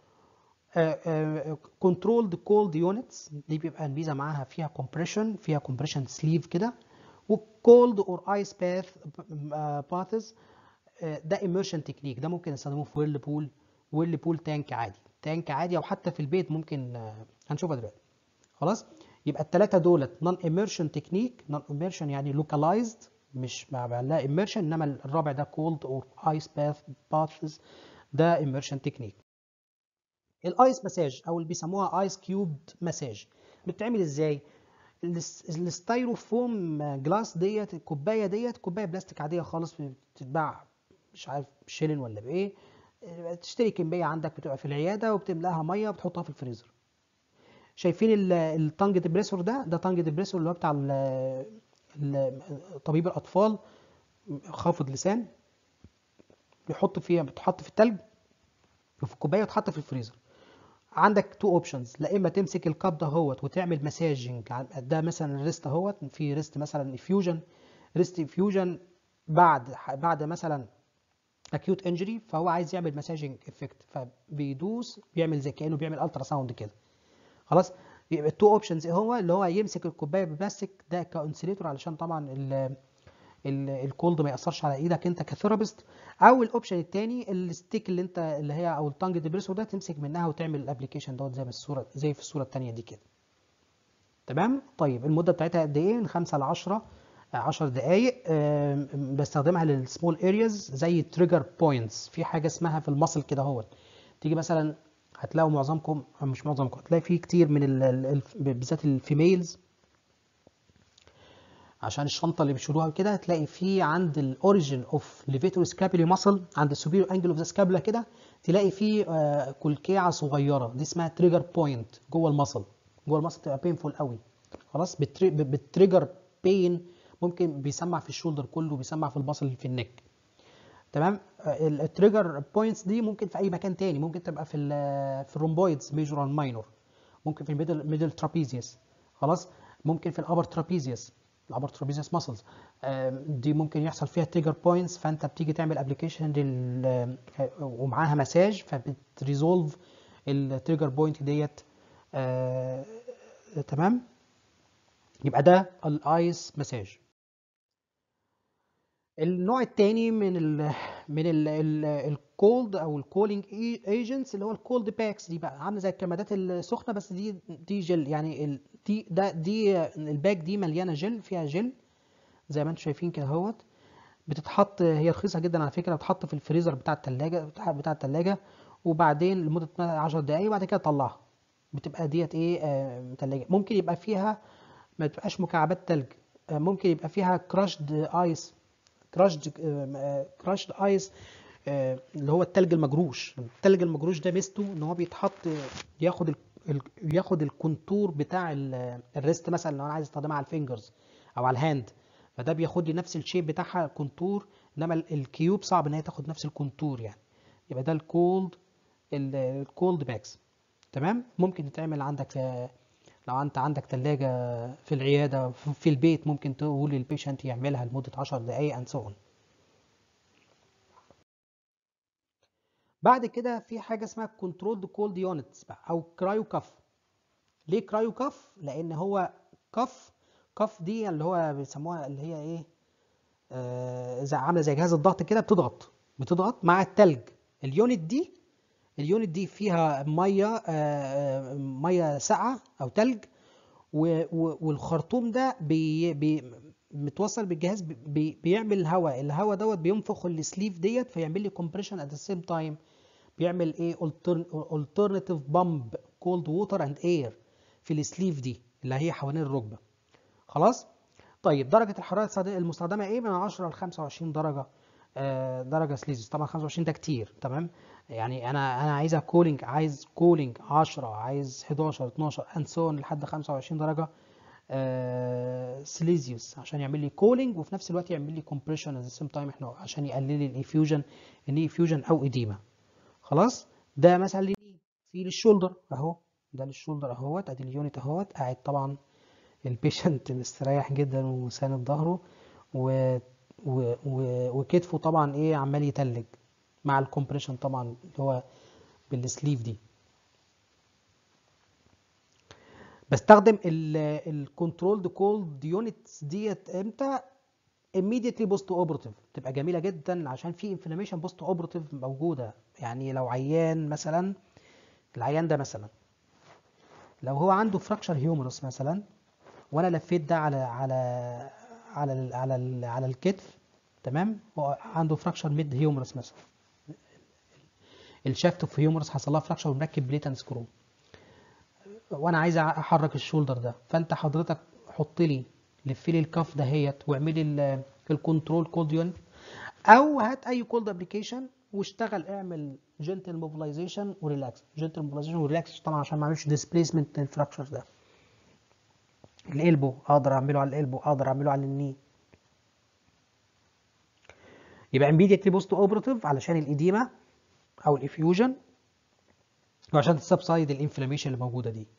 كنترولد كولد يونتس دي بيبقى الميزه معاها فيها كومبريشن فيها كومبريشن سليف كده وكولد اور ايس باث باثز ده immersion تكنيك ده ممكن نستخدمه في ويرل بول ويرل بول تانك عادي تانك عادي او حتى في البيت ممكن هنشوفها دلوقتي خلاص يبقى الثلاثه دولت نون immersion تكنيك نون immersion يعني localized مش مع لا immersion انما الرابع ده cold or ice bath baths ده immersion تكنيك الايس مساج او اللي بيسموها ايس كيوب مساج بتتعمل ازاي الستايروفوم جلاس ديت الكوبايه ديت كوبايه بلاستيك عاديه خالص بتتباع مش عارف شيلن ولا بايه تشتري كميه عندك بتبقى في العياده وبتملاها ميه وبتحطها في الفريزر شايفين التانج ديبريسور ده ده تانج ديبريسور اللي هو بتاع طبيب الاطفال خافض لسان بيحط فيها بتحط في التلج وفي الكوبايه وتحط في الفريزر عندك تو اوبشنز لا اما تمسك الكاب ده هوت وتعمل مساجنج ده مثلا الريست اهوت في ريست مثلا افيوجن ريست افيوجن بعد بعد مثلا اكيوت انجري فهو عايز يعمل مساجنج افكت فبيدوس بيعمل زي كانه بيعمل الترا ساوند كده خلاص يبقى التو اوبشنز ايه هو اللي هو يمسك الكوبايه ببلاستيك ده كانسليتور علشان طبعا ال الكولد ما ياثرش على ايدك انت كثيرابيست او الاوبشن الثاني الستيك اللي انت اللي هي او التانج ديبريسور ده تمسك منها وتعمل الابلكيشن دوت زي ما الصوره زي في الصوره الثانيه دي كده تمام طيب المده بتاعتها قد ايه من 5 ل 10 10 دقائق بستخدمها للسمول ارياز زي تريجر بوينتس في حاجه اسمها في المصل كده اهوت تيجي مثلا هتلاقوا معظمكم مش معظمكم هتلاقي في كتير من بالذات الفيميلز عشان الشنطه اللي بيشيلوها كده هتلاقي في عند الاوريجن اوف ليفيتور سكابولي ماسل عند السوبيريور انجل اوف ذا سكابولا كده تلاقي في كلكيعه صغيره دي اسمها تريجر بوينت جوه الماسل جوه الماسل تبقى بينفول قوي خلاص بالتريجر بين ممكن بيسمع في الشولدر كله بيسمع في الماسل اللي في النك تمام التريجر بوينتس دي ممكن في اي مكان تاني ممكن تبقى في ال في الرومبويدز ميجور اند ماينور ممكن في الميدل ميدل ترابيزيوس خلاص ممكن في الابر ترابيزيوس الابر ترابيزيوس ماسلز دي ممكن يحصل فيها تريجر بوينتس فانت بتيجي تعمل ابلكيشن لل ومعاها مساج فبتريزولف التريجر بوينت ديت آه... تمام يبقى ده الايس مساج النوع الثاني من ال من الكولد او الكولينج ايجنتس اللي هو الكولد باكس دي بقى عامله زي الكمادات السخنه بس دي دي جل يعني ال دي ده دي الباك دي مليانه جل فيها جل زي ما انتم شايفين كده اهوت بتتحط هي رخيصه جدا على فكره بتتحط في الفريزر بتاع الثلاجه بتاع بتاع الثلاجه وبعدين لمده 10 دقائق وبعد كده تطلعها بتبقى ديت ايه آه ثلاجه ممكن يبقى فيها ما تبقاش مكعبات ثلج آه ممكن يبقى فيها كراشد ايس كراشد كراشد ايس اللي هو التلج المجروش التلج المجروش ده ميزته ان هو بيتحط ياخد ال ياخد الكونتور بتاع الريست مثلا لو انا عايز استخدمها على الفينجرز او على الهاند فده بياخد لي نفس الشيب بتاعها كونتور انما الكيوب صعب ان هي تاخد نفس الكونتور يعني يبقى ده الكولد الكولد باكس تمام ممكن تتعمل عندك لو انت عندك ثلاجه في العياده في البيت ممكن تقول للبيشنت يعملها لمده 10 دقائق اند سو بعد كده في حاجه اسمها كنترولد كولد يونتس او كرايو كف ليه كرايو كف لان هو كف كف دي اللي هو بيسموها اللي هي ايه آه، زي عامله زي جهاز الضغط كده بتضغط بتضغط مع التلج اليونت دي اليونت دي فيها ميه آه، آه، ميه ساقعه او تلج و- و- والخرطوم ده بي بي متوصل بالجهاز بي بي- بيعمل هواء الهواء دوت بينفخ السليف ديت فيعمل لي كومبريشن ات ذا سيم تايم بيعمل ايه alternative بامب كولد ووتر اند اير في السليف دي اللي هي حوالين الركبه خلاص طيب درجه الحراره الصاد- المستخدمه ايه من 10 ل 25 درجه آه، درجه سليزيوس طبعا 25 ده كتير تمام يعني انا انا عايزها كولينج عايز كولينج 10 عايز 11 12 اند سو لحد 25 درجه آه، سليزيوس عشان يعمل لي كولينج وفي نفس الوقت يعمل لي كومبريشن ات ذا سيم تايم احنا عشان يقلل لي الافيوجن ان افيوجن او اديمه خلاص ده مثلا للني في للشولدر اهو ده للشولدر اهوت ادي اليونت اهوت قاعد طبعا البيشنت مستريح جدا وساند ظهره و... و... و... وكتفه طبعا ايه عمال يتلج مع الكومبريشن طبعا اللي هو بالسليف دي بستخدم الكنترولد كولد يونتس ديت امتى immediately post operative تبقى جميله جدا عشان في انفلاميشن بوست اوبراتيف موجوده يعني لو عيان مثلا العيان ده مثلا لو هو عنده فراكشر هيومرس مثلا وانا لفيت ده على على على ال على ال على الكتف تمام هو عنده فراكشر ميد هيومرس مثلا الشافت اوف هيومرس حصل لها فراكشر ومركب بليت اند سكرو وانا عايز احرك الشولدر ده فانت حضرتك حط لي لف لي الكف دهيت واعملي ال- الكنترول كولد يونت او هات اي كولد ابلكيشن واشتغل اعمل جنتل موبلايزيشن وريلاكس جنتل موبلايزيشن وريلاكس طبعا عشان ما اعملش ديسبيسمنت للفراكشر ده الالبو اقدر اعمله على الالبو اقدر اعمله على الني يبقى immediately post operative علشان الاديمه او الافيوجن وعشان تسبسايد الانفلاميشن اللي موجوده دي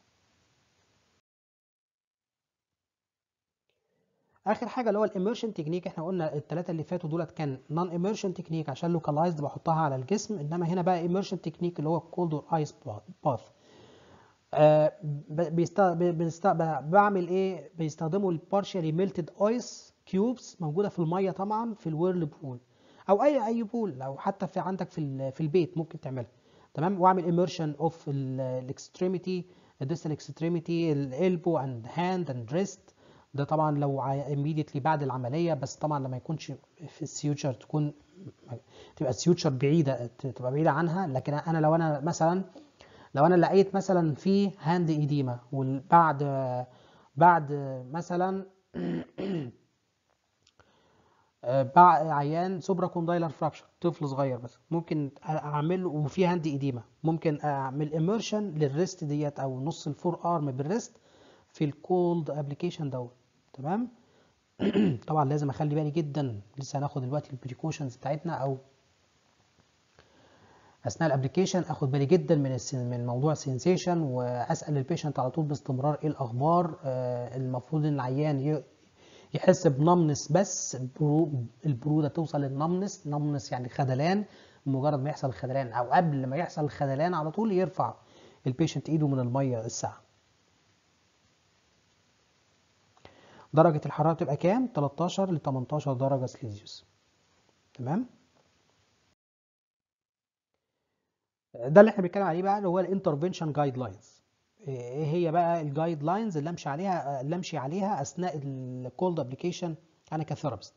اخر حاجه اللي هو الاميرشن تكنيك احنا قلنا الثلاثه اللي فاتوا دولت كان نون اميرشن تكنيك عشان لوكالايزد بحطها على الجسم انما هنا بقى اميرشن تكنيك اللي هو كولد اور ايس باث آه ب- بيست... ب- بنست... ب- بعمل ايه بيستخدموا البارشالي ميلتد ايس كيوبس موجوده في الميه طبعا في الويرل بول او اي اي بول او حتى في عندك في ال- في البيت ممكن تعملها تمام واعمل اميرشن اوف الاكستريميتي الديستال اكستريميتي الالبو اند هاند اند ريست ده طبعا لو immediately بعد العمليه بس طبعا لما يكونش في السيوتشر تكون تبقى السيوتشر بعيده تبقى بعيده عنها لكن انا لو انا مثلا لو انا لقيت مثلا في هاند ايديما وبعد بعد مثلا بعد عيان سوبرا كوندايلر فراكشر طفل صغير بس ممكن اعمل وفي هاند ايديما ممكن اعمل اميرشن للريست ديت او نص الفور ارم بالريست في الكولد ابلكيشن دوت تمام طبعا لازم اخلي بالي جدا لسه هناخد دلوقتي البريكوشنز بتاعتنا او اثناء الابلكيشن اخد بالي جدا من السن من موضوع السنسيشن واسال البيشنت على طول باستمرار ايه الاخبار آه المفروض ان العيان ي- يحس بنمنس بس البرو- البروده توصل للنمنس نمنس يعني خدلان مجرد ما يحصل الخدلان او قبل ما يحصل الخدلان على طول يرفع البيشنت ايده من الميه الساعه درجة الحرارة بتبقى كام؟ 13 ل 18 درجة سليزيوس تمام؟ ده اللي احنا بنتكلم عليه بقى اللي هو الانترفنشن جايد لاينز ايه هي بقى الجايد لاينز اللي امشي عليها اللي امشي عليها اثناء الكولد ابلكيشن انا كثيرابيست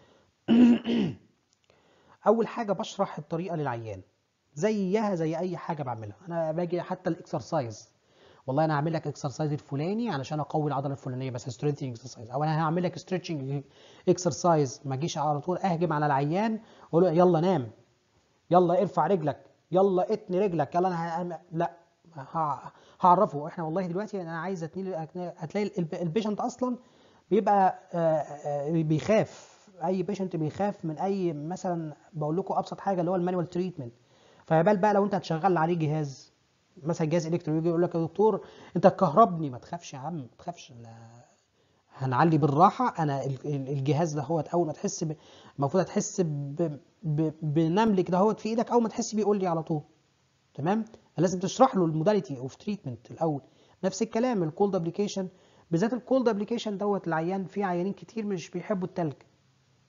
اول حاجه بشرح الطريقه للعيان زيها زي اي حاجه بعملها انا باجي حتى الاكسرسايز والله انا هعمل لك اكسرسايز الفلاني علشان اقوي العضله الفلانيه بس ستريتشنج اكسرسايز او انا هعمل لك ستريتشنج اكسرسايز ما اجيش على طول اهجم على العيان واقول له يلا نام يلا ارفع رجلك يلا اتني رجلك يلا انا ه- لا ه- هعرفه احنا والله دلوقتي انا عايز اتني هتلاقي الب- البيشنت اصلا بيبقى آه، آه، بيخاف اي بيشنت بيخاف من اي مثلا بقول لكم ابسط حاجه اللي هو المانوال تريتمنت فما بال بقى لو انت هتشغل عليه جهاز مثلا جهاز الكتروني يجي يقول لك يا دكتور انت تكهربني ما تخافش يا عم ما تخافش أنا هنعلي بالراحه انا ال- ال- الجهاز ده هو اول ما تحس ب... المفروض هتحس ب... ب... بنمل كده هو في ايدك اول ما تحس بيقول لي على طول تمام لازم تشرح له الموداليتي اوف تريتمنت الاول نفس الكلام الكولد ابلكيشن بالذات الكولد ابلكيشن دوت العيان في عيانين كتير مش بيحبوا التلج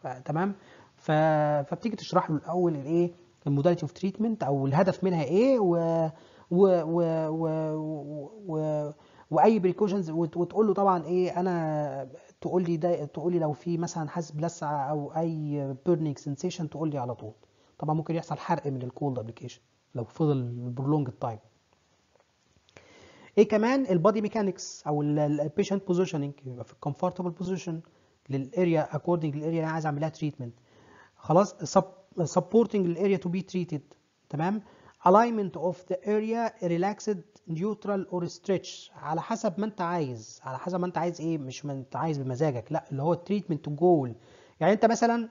تمام ف... فبتيجي تشرح له الاول الايه الموداليتي اوف تريتمنت او الهدف منها ايه و و و و, و... و... واي بريكوشنز وتقول له طبعا ايه انا تقول لي ده تقول لي لو في مثلا حاسس بلسعه او اي بيرنينج سensation تقول لي على طول طبعا ممكن يحصل حرق من الكولد ابلكيشن لو فضل برولونج تايم ايه كمان البادي ميكانكس او البيشنت بوزيشننج يبقى في الكومفورتبل بوزيشن للاريا اكوردنج للاريا اللي انا عايز اعمل لها تريتمنت خلاص سبورتنج الاريا تو بي تريتد تمام alignment of the area relaxed neutral or stretch على حسب ما انت عايز على حسب ما انت عايز ايه مش ما انت عايز بمزاجك لا اللي هو التريتمنت جول يعني انت مثلا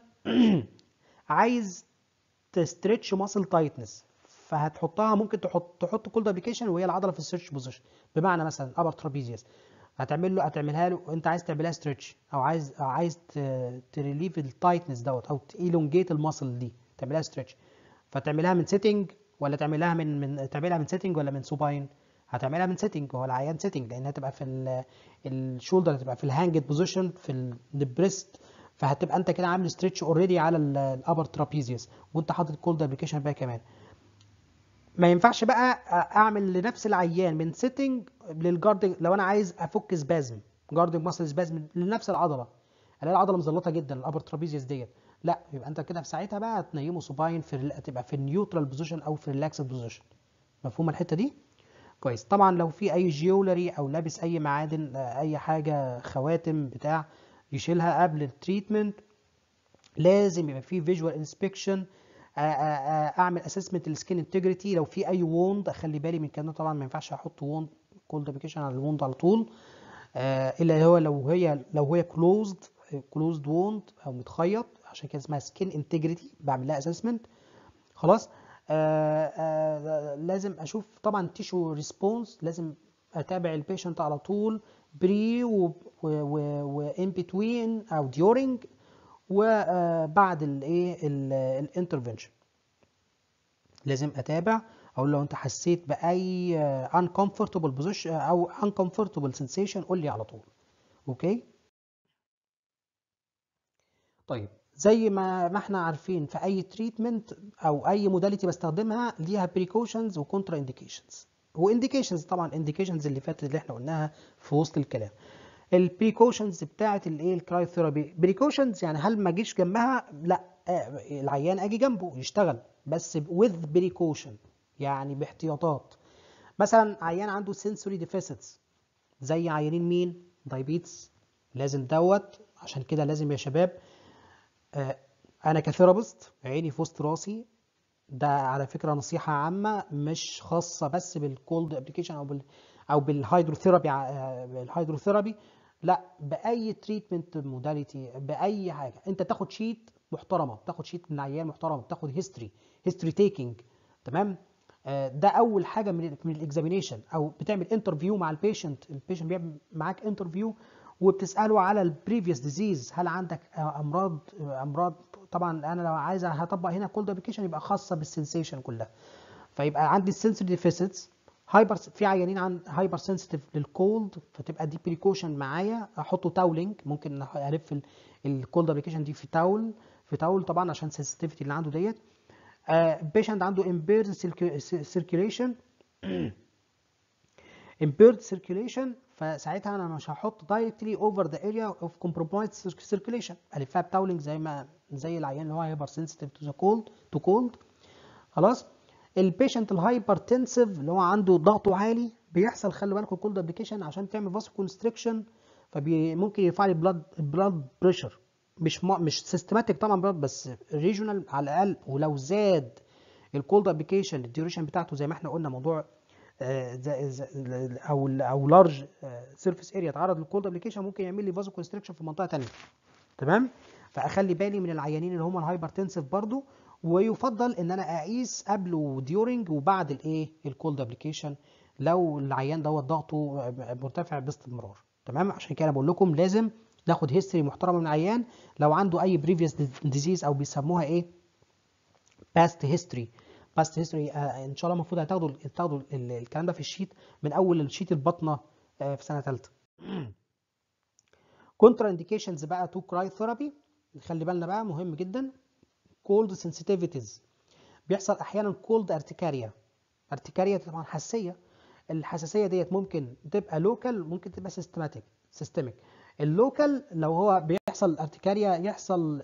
عايز تستريتش ماسل تايتنس فهتحطها ممكن تحط تحط كولد ابلكيشن وهي العضله في السيرش بوزيشن بمعنى مثلا ابر ترابيزيوس هتعمل له هتعملها له انت عايز تعملها ستريتش او عايز أو عايز تريليف التايتنس دوت او تيلونجيت الماسل دي تعملها ستريتش فتعملها من سيتنج ولا تعملها من من تعملها من سيتنج ولا من سوباين هتعملها من سيتنج هو العيان سيتنج لانها تبقى في الشولدر هتبقى في الهانجد بوزيشن في البريست فهتبقى انت كده عامل ستريتش اوريدي على الابر ترابيزيوس وانت حاطط كولد ابلكيشن بقى كمان ما ينفعش بقى اعمل لنفس العيان من سيتنج للجاردنج لو انا عايز افك سبازم جاردنج ماسل سبازم لنفس العضله الاقي العضله مزلطه جدا الابر ترابيزيوس ديت لا يبقى انت كده في ساعتها بقى تنيمه سوباين في تبقى في النيوترال بوزيشن او في الريلاكسد بوزيشن مفهوم الحته دي كويس طبعا لو في اي جيولري او لابس اي معادن اي حاجه خواتم بتاع يشيلها قبل التريتمنت لازم يبقى في فيجوال انسبكشن اعمل اسسمنت للسكين انتجريتي لو في اي ووند اخلي بالي من كده طبعا ما ينفعش احط ووند كولد ابلكيشن على الووند على طول الا هو لو هي لو هي كلوزد كلوزد ووند او متخيط عشان كده اسمها سكين انتجريتي بعمل لها اسسمنت خلاص آآ آآ لازم اشوف طبعا تيشو ريسبونس لازم اتابع البيشنت على طول بري وان بتوين او ديورنج وبعد الايه الانترفنشن لازم اتابع اقول لو انت حسيت باي uncomfortable position او uncomfortable sensation قول لي على طول اوكي طيب زي ما ما احنا عارفين في اي تريتمنت او اي موداليتي بستخدمها ليها بريكوشنز وكونترا انديكيشنز وانديكيشنز طبعا انديكيشنز اللي فاتت اللي احنا قلناها في وسط الكلام البريكوشنز بتاعه الايه الكرايوثيرابي بريكوشنز يعني هل ما اجيش جنبها لا العيان اجي جنبه يشتغل بس with بريكوشن يعني باحتياطات مثلا عيان عنده سنسوري ديفيسيتس زي عيانين مين دايبيتس لازم دوت عشان كده لازم يا شباب انا كثيرابيست عيني في وسط راسي ده على فكره نصيحه عامه مش خاصه بس بالكولد ابلكيشن او بال او بالهيدروثيرابي الهيدروثيرابي لا باي تريتمنت موداليتي باي حاجه انت تاخد شيت محترمه تاخد شيت من عيان محترم تاخد هيستوري هيستوري تيكينج تمام ده اول حاجه من من الاكزامينيشن او بتعمل انترفيو مع البيشنت البيشنت بيعمل معاك انترفيو وبتساله على البريفيوس ديزيز هل عندك امراض امراض طبعا انا لو عايز هطبق هنا كولد ابلكيشن يبقى خاصه بالسنسيشن كلها فيبقى عندي السنسوري ديفيسيتس هايبر في عيانين عن هايبر سنسيتيف للكولد فتبقى دي بريكوشن معايا احطه تاولينج ممكن الف الكولد ابلكيشن دي في تاول في تاول طبعا عشان السنسيتيفيتي اللي عنده ديت بيشنت عنده امبيرد سيركيوليشن امبيرد سيركيوليشن فساعتها انا مش هحط دايركتلي اوفر ذا اريا اوف كومبرومايز سيركيوليشن الفها بتاولينج زي ما زي العيان اللي هو هايبر سنسيتيف تو ذا كولد تو كولد خلاص البيشنت الهايبرتنسيف اللي هو عنده ضغطه عالي بيحصل خلي بالكم الكولد ابلكيشن عشان تعمل فاسو كونستريكشن فممكن يرفع لي بلاد البلاد بريشر مش ما مش سيستماتيك طبعا بلاد بس ريجونال على الاقل ولو زاد الكولد ابلكيشن الديوريشن بتاعته زي ما احنا قلنا موضوع او او لارج سيرفيس اريا اتعرض للكولد ابلكيشن ممكن يعمل لي فازو كونستريكشن في منطقه ثانيه تمام فاخلي بالي من العيانين اللي هم الهايبرتنسيف برضو ويفضل ان انا اقيس قبل وديورنج وبعد الايه الكولد ابلكيشن لو العيان دوت ضغطه مرتفع باستمرار تمام عشان كده بقول لكم لازم ناخد هيستوري محترمه من العيان لو عنده اي بريفيوس ديزيز او بيسموها ايه باست هيستوري باست هيستوري ان شاء الله المفروض هتاخدوا تاخدوا الكلام ده في الشيت من اول الشيت البطنه آه في سنه ثالثه كونترا انديكيشنز بقى تو كراي ثيرابي خلي بالنا بقى مهم جدا cold sensitivities بيحصل احيانا cold ارتكاريا ارتكاريا طبعا حساسيه الحساسيه ديت ممكن تبقى لوكال ممكن تبقى سيستماتيك سيستميك اللوكال لو هو بيحصل ارتكاريا يحصل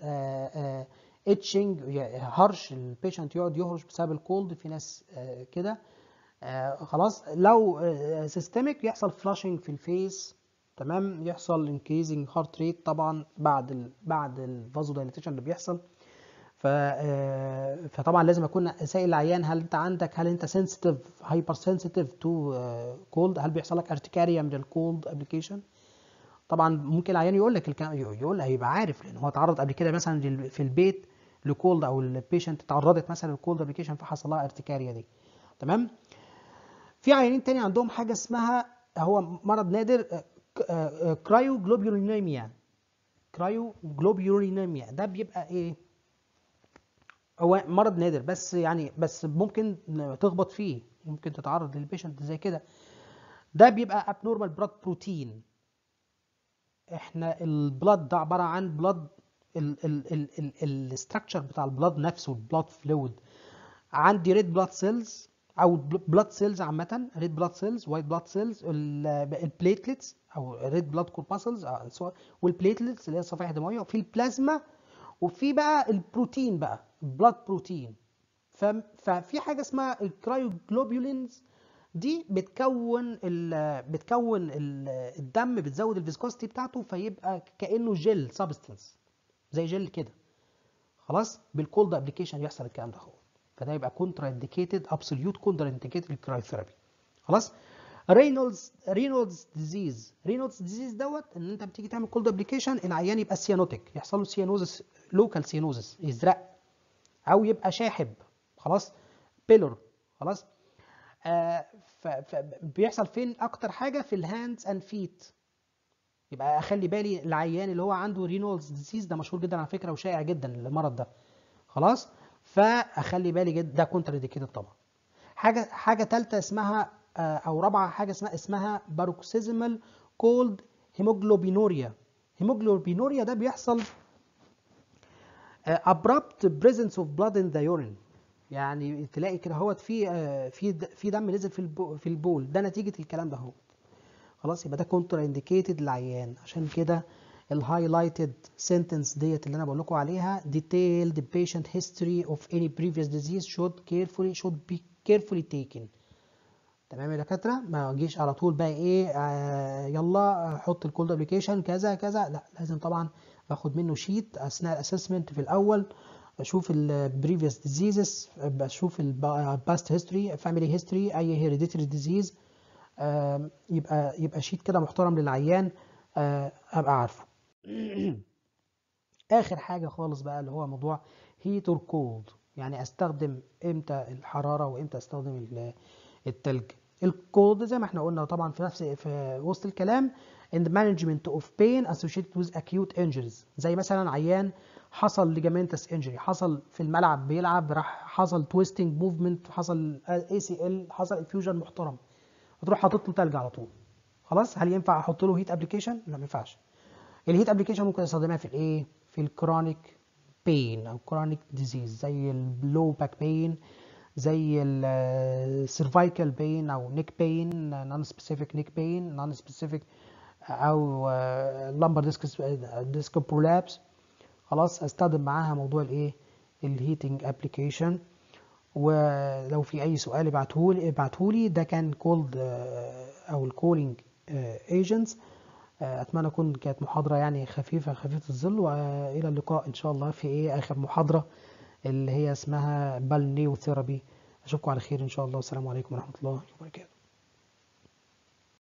اتشنج هرش البيشنت يقعد يهرش بسبب الكولد في ناس آه، كده آه، خلاص لو سيستميك يحصل فلاشنج في الفيس تمام يحصل انكريزنج هارت ريت طبعا بعد ال بعد الفازو دايليتيشن اللي بيحصل ف آه، فطبعا لازم اكون سائل العيان هل انت عندك هل انت سنسيتيف هايبر سنسيتيف تو كولد هل بيحصل لك ارتكاريا من الكولد ابلكيشن طبعا ممكن العيان يقول لك الكلام يقول هيبقى عارف لان هو اتعرض قبل كده مثلا لل- في البيت لكولد او البيشنت اتعرضت مثلا للكولد ابلكيشن فحصل لها ارتكاريا دي تمام في عيانين تاني عندهم حاجه اسمها هو مرض نادر كرايو جلوبيولينيميا كرايو جلوبيولينيميا ده بيبقى ايه هو مرض نادر بس يعني بس ممكن تخبط فيه ممكن تتعرض للبيشنت زي كده ده بيبقى abnormal blood بروتين احنا البلاد ده عباره عن بلاد الاستراكشر بتاع البلاد نفسه البلاد فلويد عندي ريد بلاد سيلز او بلاد سيلز عامه ريد بلاد سيلز وايت بلاد سيلز البليتلتس او ريد بلاد كورباسلز والبليتلتس اللي هي الصفائح الدمويه وفي البلازما وفي بقى البروتين بقى بلاد بروتين ففي حاجه اسمها الكرايوجلوبولينز دي بتكون ال بتكون ال الدم بتزود الفيسكوستي بتاعته فيبقى كانه جل سبستنس زي جل كده خلاص بالكولد ابلكيشن يحصل الكلام ده هو فده يبقى كونترا انديكيتد ابسوليوت كونترا انديكيتد الكرايوثيرابي خلاص رينولدز رينولدز ديزيز رينولدز ديزيز دوت ان انت بتيجي تعمل كولد ابلكيشن العيان يبقى سيانوتيك يحصل له سيانوزس لوكال سيانوزس يزرق او يبقى شاحب خلاص بيلور خلاص آه فبيحصل فين اكتر حاجه في الهاندز اند فيت يبقى اخلي بالي العيان اللي هو عنده رينولدز ديزيز ده مشهور جدا على فكره وشائع جدا المرض ده خلاص فاخلي بالي جدا ده كونتر انديكيتد طبعا حاجه حاجه ثالثه اسمها آه او رابعه حاجه اسمها اسمها باروكسيزمال كولد هيموجلوبينوريا هيموجلوبينوريا ده بيحصل abrupt presence of blood in the urine يعني تلاقي كده هوت في في في دم نزل في في البول ده نتيجه الكلام ده هو خلاص يبقى ده كونترا انديكيتد للعيان عشان كده الهايلايتد سنتنس ديت اللي انا بقول لكم عليها detailed patient history of any previous disease should carefully should be carefully taken تمام يا دكاتره ما اجيش على طول بقى ايه آه يلا حط الكولد ابلكيشن كذا كذا لا لازم طبعا باخد منه شيت اثناء الاسسمنت في الاول اشوف البريفيوس ديزيزز بشوف الباست هيستوري فاميلي هيستوري اي هيريديتري ديزيز يبقى يبقى شيت كده محترم للعيان ابقى عارفه اخر حاجه خالص بقى اللي هو موضوع هيت اور كولد يعني استخدم امتى الحراره وامتى استخدم التلج الكولد زي ما احنا قلنا طبعا في نفس في وسط الكلام in the management of pain associated with acute injuries زي مثلا عيان حصل ليجامنتس انجري حصل في الملعب بيلعب راح حصل تويستنج موفمنت حصل اي سي ال حصل انفيوجن محترم هتروح حاطط له تلج على طول خلاص هل ينفع احط له هيت ابلكيشن لا ما ينفعش الهيت ابلكيشن ممكن استخدمها في الايه في الكرونيك بين او كرونيك ديزيز زي اللو باك بين زي السيرفايكال بين او نيك بين نون سبيسيفيك نيك بين نون سبيسيفيك او لمبر ديسك ديسك برولابس خلاص استخدم معاها موضوع الايه الهيتنج ابلكيشن ولو في اي سؤال ابعتهولي ابعتهولي ده كان كولد او الكولينج ايجنتس اتمنى تكون كانت محاضره يعني خفيفه خفيفه الظل والى اللقاء ان شاء الله في ايه اخر محاضره اللي هي اسمها بالنيو ثيرابي اشوفكم على خير ان شاء الله والسلام عليكم ورحمه الله وبركاته